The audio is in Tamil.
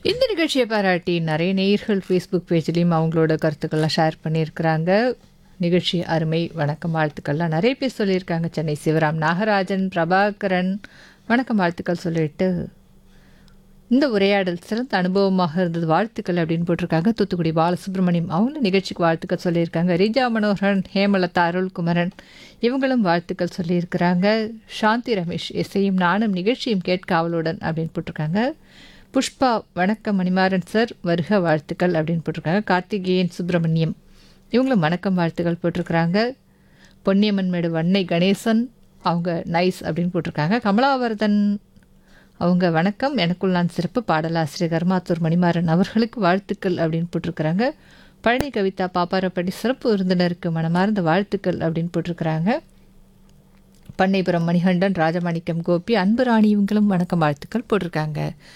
இந்த நிகழ்ச்சியை பாராட்டி நிறைய நேயர்கள் ஃபேஸ்புக் பேஜ்லேயும் அவங்களோட கருத்துக்கள்லாம் ஷேர் பண்ணியிருக்கிறாங்க நிகழ்ச்சி அருமை வணக்கம் வாழ்த்துக்கள்லாம் நிறைய பேர் சொல்லியிருக்காங்க சென்னை சிவராம் நாகராஜன் பிரபாகரன் வணக்கம் வாழ்த்துக்கள் சொல்லிட்டு இந்த உரையாடல் சிறந்த அனுபவமாக இருந்தது வாழ்த்துக்கள் அப்படின்னு போட்டிருக்காங்க தூத்துக்குடி பாலசுப்ரமணியம் அவங்களும் நிகழ்ச்சிக்கு வாழ்த்துக்கள் சொல்லியிருக்காங்க ரீஜா மனோகரன் ஹேமலதா அருள்குமரன் இவங்களும் வாழ்த்துக்கள் சொல்லியிருக்கிறாங்க சாந்தி ரமேஷ் இசையும் நானும் நிகழ்ச்சியும் கேட்க அவளுடன் அப்படின்னு போட்டிருக்காங்க புஷ்பா வணக்கம் மணிமாறன் சார் வருக வாழ்த்துக்கள் அப்படின்னு போட்டிருக்காங்க கார்த்திகேயன் சுப்பிரமணியம் இவங்களும் வணக்கம் வாழ்த்துக்கள் போட்டிருக்கிறாங்க பொன்னியம்மன் மேடு வன்னை கணேசன் அவங்க நைஸ் அப்படின்னு போட்டிருக்காங்க கமலாவர்தன் அவங்க வணக்கம் எனக்குள் நான் சிறப்பு பாடலாசிரியர் கர்மாத்தூர் மணிமாறன் அவர்களுக்கு வாழ்த்துக்கள் அப்படின்னு போட்டிருக்கிறாங்க பழனி கவிதா பாப்பாரப்படி சிறப்பு விருந்தினருக்கு மனமார்ந்த வாழ்த்துக்கள் அப்படின்னு போட்டிருக்கிறாங்க பண்ணைபுரம் மணிகண்டன் ராஜமாணிக்கம் கோபி அன்புராணி இவங்களும் வணக்கம் வாழ்த்துக்கள் போட்டிருக்காங்க